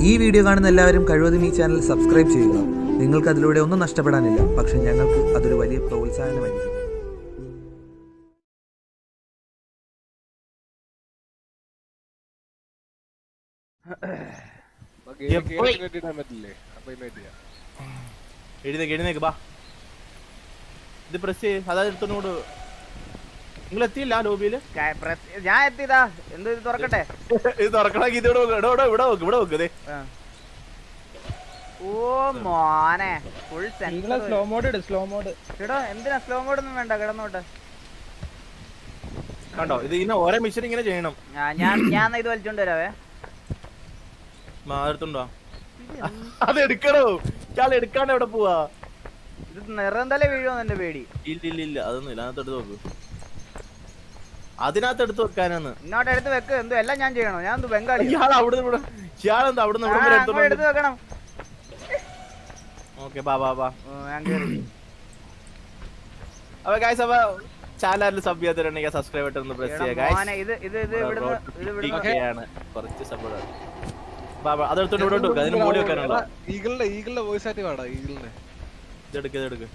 ഈ വീഡിയോ കാണുന്ന എല്ലാവരും കഴിവതും ഈ ചാനൽ സബ്സ്ക്രൈബ് ചെയ്യുക നിങ്ങൾക്ക് അതിലൂടെ ഒന്നും നഷ്ടപ്പെടാനില്ല പക്ഷെ ഞങ്ങൾക്ക് അതൊരു വലിയ പ്രോത്സാഹനമായിരിക്കും ഇടാൻ പറ്റില്ലേ അപ്പൊ ഇൻവൈറ്റ് ചെയ്യാം എഴുന്നേക്ക് എഴുന്നേക്ക് ബാ ഇത് പ്രസ് ചെയ്യ് അതായത് എടുത്തോണ്ട് നിങ്ങൾ എത്തിയില്ല ലോബിയില് ക- press- ഞാൻ എത്തിയതാ എന്ത് ഇത് തുറക്കട്ടെ ഇത് തുറക്കണമെങ്കിൽ ഇത് ഇവിടെ വെക്ക്. ഇവിടെ ഇവിടെ ഇവിടെ വെക്ക് ഇവിടെ വെക്ക് ദേ. ആ. ഓ മോനെ ഫുൾ സ്ലോ മോഡ് ഇട് സ്ലോ മോഡ് എടോ എന്തിനാ സ്ലോ മോഡ് ഒന്നും വേണ്ട കിടന്നോട്ടെ കണ്ടോ ഇത് ഇങ്ങനെ ഓരോ മിഷൻ ഇങ്ങനെ ചെയ്യണം ആ, ഞാൻ ഞാൻ എന്നാ ഇത് വലിച്ചോണ്ട് വരാവേ മാ, എടുത്തോണ്ട് വാ അത് എടുക്കണോ ഇയാൾ എടുക്കാണ്ട് എവിടെ പോവാ ഇത് നിറന്തല വീഴുമെന്ന് എന്റെ പേടി ഇല്ല ഇല്ല ഇല്ല അതൊന്നും ഇല്ല അതിനകത്ത് എടുത്ത് നോക്ക് അതിനകത്ത് എടുത്ത് വെക്കാനാന്ന് ഇങ്ങോട്ട് എടുത്ത് വെക്ക് എന്തോ എല്ലാം ഞാൻ ചെയ്യണോ ഞാൻ എന്ത് ബംഗാളി ഇയാൾ അവിടെ ഇവിടെ ഇയാളെന്താ അവിടെ നിന്ന് ഇവിടെ വരെ എടുത്ത് എടുത്തോണ്ട് വെക്കണം ഓക്കെ ബാ ബാ ബാ ഓ, ഞാൻ കേറി അപ്പൊ ഗൈസ് അപ്പൊ ചാനലിൽ സബ് ചെയ്യാത്തവരുണ്ടെങ്കിൽ സബ്സ്ക്രൈബ് ബട്ടൺ പ്രസ് എടാ ചെയ്യുക മോനെ ഇത് ഇത് ഇത് ഇവിടുന്ന് ഇത് ഇവിടുന്ന് ആണ് കുറച്ച് സപ്പോർട്ട് ബാ ബാ അതെടുത്തോണ്ട് ഇവിടെ വെക്ക് അതിന് മൂടി വെക്കാനുള്ള ഈഗിളിന്റെ ഈഗിളിന്റെ വോയിസ് ആയിട്ട് വേടാ ഈഗിളിന്റെ ഇതെടുക്ക് ഇതെടുക്ക്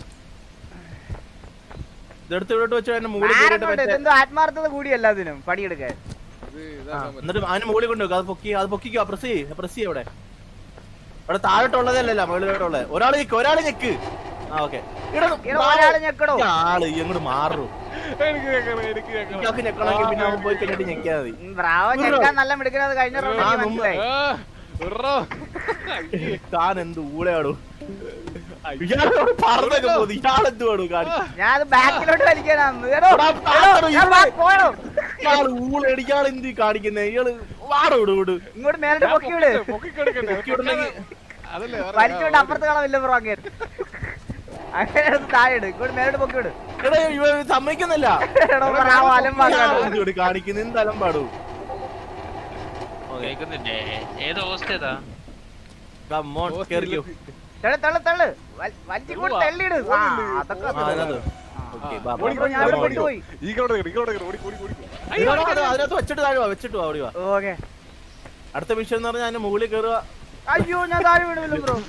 ഇതെടുത്ത് ഇവിടെ വെച്ച് അതിന്റെ മുകളിൽ ആരെക്കൊണ്ട് കയറിയിട്ട് മറ്റേ- ഇതെന്തോ ആത്മാർത്ഥത കൂടി എല്ലാത്തിനും പണിയെടുക്കാൻ ഇത് ആ, ഇതാക്കാൻ പറ്റും എന്നിട്ട് അതിന് മുകളിൽ കൊണ്ടുവെക്കുക അത് പൊക്കി അത് പൊക്കിക്കോ പ്രസ് ചെയ്യ് പ്രസ് ചെയ്യ അവിടെ അവിടെ താഴോട്ടുള്ളതല്ലല്ല മുകളിലോട്ടുള്ളത് ഒരാൾ ഞെക്ക് ഒരാൾ ഞെക്ക് ആ ഓക്കെ എടാ, ഒരാള് ഞെക്കടോ. ആള് എങ്ങോട്ട് മാറൂ എനിക്ക് കേക്കണം എനിക്ക് കേക്കണം ഇയാൾക്ക് ഞെക്കണമെങ്കിൽ പിന്നെ അവൻ പോയി കഴിഞ്ഞിട്ട് ഞെക്കിയാൽ മതി ഉം, ബ്രാവോ ഞെക്കാൻ നല്ല മിടുക്കണത് കഴിഞ്ഞ റൗണ്ട് ആ, എനിക്ക് മുമ്പ്. മനസ്സിലായി ആ, വിടറോ. താൻ എന്ത് ഊളയാടോ ഇയാളോട് പറഞ്ഞൊക്കെ പോയി ഇയാളെന്ത് വേണോ കാണിക്കും ഞാൻ അത് ബാക്കിലോട്ട് വലിക്കാനാന്ന് എടോ, എടാ, എടോ, താഴോട്ട് ഞാൻ ബാ- പോയോ ഇയാള് ഊളയടി ഇയാൾ എന്ത് കാണിക്കുന്നേ ഇയാള് വാടോ വിട് വിട് ഇങ്ങോട്ട് മേലോട്ട് പൊക്കി വിട് പൊക്കി കൊടുക്കട്ടെ പൊക്കി വിടണമെങ്കിൽ അതല്ലേ പറഞ്ഞെ. വലിച്ചോണ്ട് അപ്പുറത്ത് കളവില്ല ബ്രോ അങ്ങനെ അങ്ങനെ എടുത്ത് താഴെ ഇട് ഇങ്ങോട്ട് മേലോട്ട് പൊക്കി വിട് എടാ ഇവ സമ്മതിക്കുന്നില്ല എടോ ബ്രാവോ അലമ്പാക്കാണ് ഇയാളെന്ത് കാണിക്കുന്നത് എന്ത് അലമ്പാടോ കേൾക്കുന്നില്ലേ ഏത് ഹോസ്റ്റ് ഏതാ കമ്മോൺ Post കേറിക്കോ തള്ളു തള്ളു തള്ളു വലിച്ചിങ്ങോട്ട് തള്ളിയിട് ആ അതൊക്കെ ആ, അതിനകത്ത്. ഓക്കേ, ബാ, ബാ. ഓടി, ഓടി, ഞാൻ ഇവിടെ ഓടി, ഓടി. കൊണ്ടുപോയി ഈഗിളോട് കേറ്, ഈഗിളോട് കേറ്, ഓടി, ഓടി, ഓടി. ഇതാ, അത് അതിനകത്ത് വെച്ചിട്ട് താഴെ വാ, വെച്ചിട്ട് വാ, ഓടി വാ ഓക്കെ അടുത്ത മിഷൻ എന്ന് പറഞ്ഞാൽ അതിന്റെ മുകളിൽ കയറുക അയ്യോ ഞാൻ താഴെ വീണില്ല ബ്രോ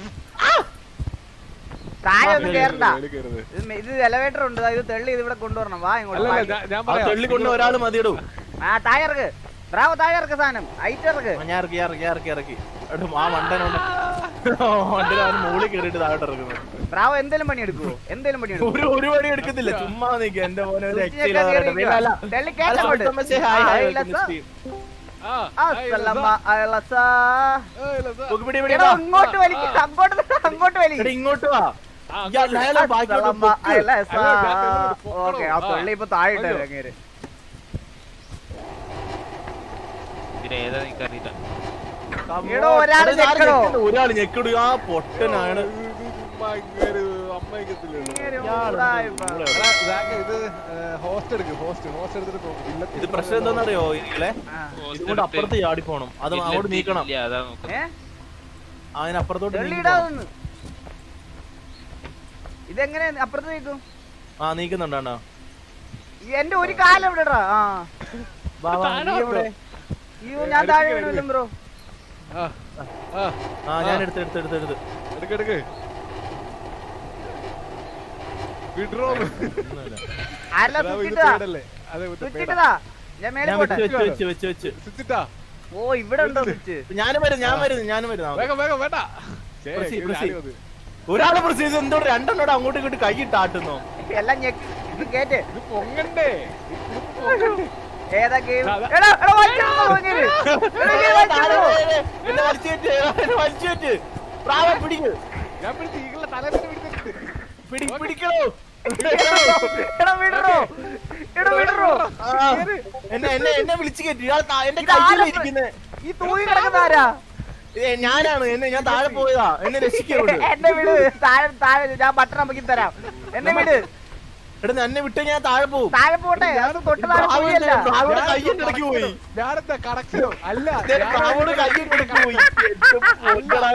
താഴെ ഒന്നും കേറണ്ട മേളിൽ കയറുന്നത്. ഇത് മെ- ഇത് എലവേറ്റർ ഉണ്ട് ദാ ഇത് തെള്ളി ഇത് ഇവിടെ കൊണ്ടുവരണം വാ ഇങ്ങോട്ട് അല്ലല്ല, വാ. ഞാൻ- ഞാൻ ആ പറയാം. തെള്ളിക്കൊണ്ട് ഒരാൾ മതിയിടും ആ താഴെ ഇറക്ക് ബ്രാവോ താഴെ ഇറക്ക് സാധനം ഐറ്റ് ഇറക്ക് ഞാൻ ഇറക്കി ഇറക്കി ഇറക്കി ഇറക്കി എടാ, ആ മണ്ടനുണ്ട് മണ്ടൻ അവൻ മുകളിൽ കയറിയിട്ട് താഴോട്ട് ഇറക്കുന്നു ബ്രാവോ എന്തേലും പണി എടുക്കുവോ എന്തേലും പണി എടുക്കുവോ ഒരു ഒരു പണി എടുക്കുന്നില്ല ചുമ്മാ നിൽക്കുക എന്റെ മോനെ ഒരു സ്വിച്ച് രക്ഷയില്ല ഞെക്കാൻ പറയട്ടെ. കേറിയിരിക്കുവാ. അല്ല, തെള്ളി അല്ല, കേറ്റം കൊണ്ട്. അവിടുത്തെ അമ്മ say hi, hi, ആ, welcome ഇല്ല, to sir. stream. ആ, ആ, ആ, സല്ലമ്മ, ഇല്ല, അയലസാ. ആ, ഇല്ല, സാർ. നോക്ക് പിടി, പിടി, എടോ, വാ. അങ്ങോട്ട് വലിക്ക് അങ്ങോട്ട് അങ്ങോട്ട് വലി എടാ, ഇങ്ങോട്ട് വാ ആ, ഇയാൾ അയാളെ ബാക്കിലോട്ട് സല്ലമ്മ, പൊക്ക്. അയലസാ. അയ്യോ, ഞാൻ തെള്ളിയിട്ട് പൊക്കണോ? ഓക്കേ ആ ആ. തെള്ളി ഇപ്പൊ താഴെ ഇട്ടേ അയ്യോ. അങ്ങേര് ഇതിൽ ഏതാ എനിക്കറിയില്ല Come എടോ, on. ഒരാള് എടാ, ആര് ഞെക്കണോ? ഞെക്കുന്നു? ഒരാള് ഞെക്കിടും ആ പൊട്ടനാണ് ഇത് ചുമ്മാ ഇങ്ങേര് അമ്മയ്ക്കത്തില്ലല്ലോ. ഇങ്ങേര് ഇയാള് ഉടായിപ്പാ. ഊള. എടാ, ഇതാക്ക് ഇത് ഹോസ്റ്റ് എടുക്ക് ഹോസ്റ്റ് ഹോസ്റ്റ് എടുത്തിട്ട് പോ. ഇത് ഇല്ലത്തിൽ പ്രശ്നം എന്താണെന്നറിയോ ഇതിലെ ആ. ഇതുകൊണ്ട് അപ്പുറത്ത് ചാടി പോണം അത് ഇല്ല, അങ്ങോട്ട് നീക്കണം ഇല്ല, അതാ നോക്കുന്നത് ഏ അതിനപ്പുറത്തോട്ട് തെള്ളി നീക്കണം. ഇടാതൊന്ന് ഇതെങ്ങനെ അപ്പുറത്ത് നീക്കും ആ നീക്കുന്നുണ്ടാണോ ഈ എന്റെ ഒരു കാലം എവിടെടാ ആ വാ, വാ, നീ എവിടെ? അയ്യോ ഞാൻ താഴെ വീണില്ല ബ്രോ ആ, ആ, ആ ഞാൻ എടുത്ത് എടുത്ത് എടുത്ത് എടുത്ത് എടുക്ക് എടുക്ക് വിഡ്രോ ഒന്നുമില്ല. ആരെല്ലാം സ്വിച്ചിട്ടതാ പേടല്ലേ അതെ സ്വിച്ചിട്ടതാ ഞാൻ മേലെ ഞാൻ പോട്ടെ വെച്ച് വെച്ച് വെച്ച് വെച്ച് വെച്ച് സ്വിച്ചിട്ടാ ഓ ഇവിടെ ഉണ്ടോ സ്വിച്ച് ഞാനും വരും ഞാൻ വരും ഞാനും വരും ആ, വേഗം വേഗം വേണ്ട ശരി, പ്രസി, ഇത് പ്രസി. ആരും അത്. ഒരാളെ പ്രസ് ചെയ്ത് എന്തോ രണ്ടെണ്ണോട് അങ്ങോട്ടും ഇങ്ങോട്ട് കൈയിട്ടാട്ടുന്നോ എല്ലാം ഞെക്കി ഇത് കേറ്റ് ഇത് പൊങ്ങണ്ടേ ഇത് പൊങ്ങണ്ടേ? ഏതാ ഗെയിം അതാ. എടാ എടാ വലിച്ചിടണോ ഇങ്ങനെ? എടാ, ഇങ്ങനെ വലിച്ചിടണോ? എന്നെ വലിച്ചു വെച്ച് എന്നെ വലിച്ചു വെച്ച് പ്രാവ പിടിക്ക് ഞാൻ പിടിച്ച് ഈഗിളിന്റെ തലയിൽ പിടിച്ചിട്ട് പിടി പിടിക്കണോ എടാ വിടറോ എടാ വിടറോ ആ, എന്നെ എന്നെ എന്നെ വിളിച്ചു കയറ്റി ഇയാൾ താ- എന്റെ ഇത് ആരാ കയ്യിലിരിക്കുന്നേ ഈ തൂങ്ങി കിടക്കുന്ന ആരാ ഏ, ഞാനാണ് എന്നെ ഞാൻ താഴെ പോയതാ എന്നെ രക്ഷിക്കോട് എന്നെ വിട് താഴെ താഴെ ഞാൻ ബട്ടൺ അമ്മക്കി തരാം എന്നെ വിട് എടാ എന്നെ വിട്ട് ഞാൻ താഴെ പോകും താഴെ പോട്ടെ അത് തൊട്ട് താഴെ പോയല്ല പ്രാവോട് കയ്യിന്റെ ഇടയ്ക്ക് പോയി ഞാനെന്താ കണക്ഷനോ അല്ല ദേ, പ്രാവോട് കയ്യിന്റെ ഇടയ്ക്ക് പോയി എന്റെ പൊന്നടാ.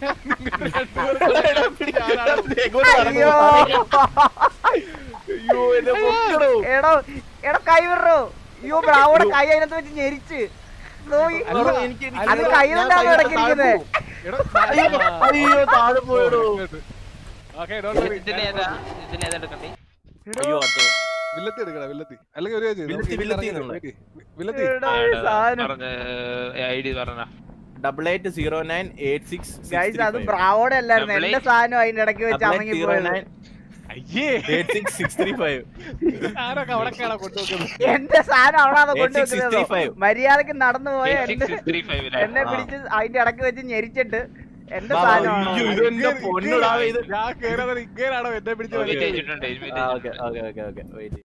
എടാ, പിടിക്കടാ, എങ്ങോട്ട് നടന്നു? അയ്യോ അയ്യോ എന്നെ പൊക്കടോ എടോ എടോ കൈ വിടറോ അയ്യോ ബ്രാവോടെ കൈ അതിനകത്ത് വെച്ച് ഞെരിച്ച് നോയി. അല്ല, എനിക്ക് അത് ഞാൻ കൈ കൊണ്ടാണ് കൈ ഇടയ്ക്കിരിക്കുന്നത് താഴെ പോകും. എടാ, അയ്യോ, അയ്യോ താഴെ പോയടോ ഓക്കേ, don't worry. ഇതിലേതാ ഇതിലേതാ എടുക്കണ്ടേ അയ്യോ അത് വില്ലത്തി എടുക്കടാ വില്ലത്തി അല്ലെങ്കിൽ ഒരു കാര്യം ചെയ്യ്, വില്ലത്തി, നമുക്ക് വില്ലത്തി ഇതിൽ എന്നുള്ള. ഇറങ്ങി വില്ലത്തി എടാ, ഈ സാധനം പറഞ്ഞ ഐ ഡി പറഞ്ഞ double eight zero nine eight six guys അത് ബ്രാവോടെ അല്ലായിരുന്നു Double എന്റെ eight. സാധനം അതിന്റെ ഇടയ്ക്ക് വെച്ച് അമങ്ങി പോയത് അയ്യേ eight six six three five ആരൊക്കെ അവിടെ കാണാൻ കൊണ്ടുവെക്കുന്നത് എന്റെ സാധനം അവിടെ Eight six six three five. കൊണ്ടുവെക്കുന്നത് മര്യാദക്ക് നടന്നു പോയ എന്റെ ത്രീ ഫൈവ് എന്നെ ആ. പിടിച്ച് അതിന്റെ ഇടയ്ക്ക് വെച്ച് ഞെരിച്ചിട്ട് എന്റെ ബാബാ, സാധനമാണ് അയ്യോ, ഇത് എന്റെ പൊന്നുടാവേ ഇത് ഞാൻ കേറാതെ ഇങ്ങനെയാണോ എന്നെ പിടിച്ച് Okay. വലിച്ചത്? ഇട്ടിട്ടുണ്ട് okay okay okay okay wait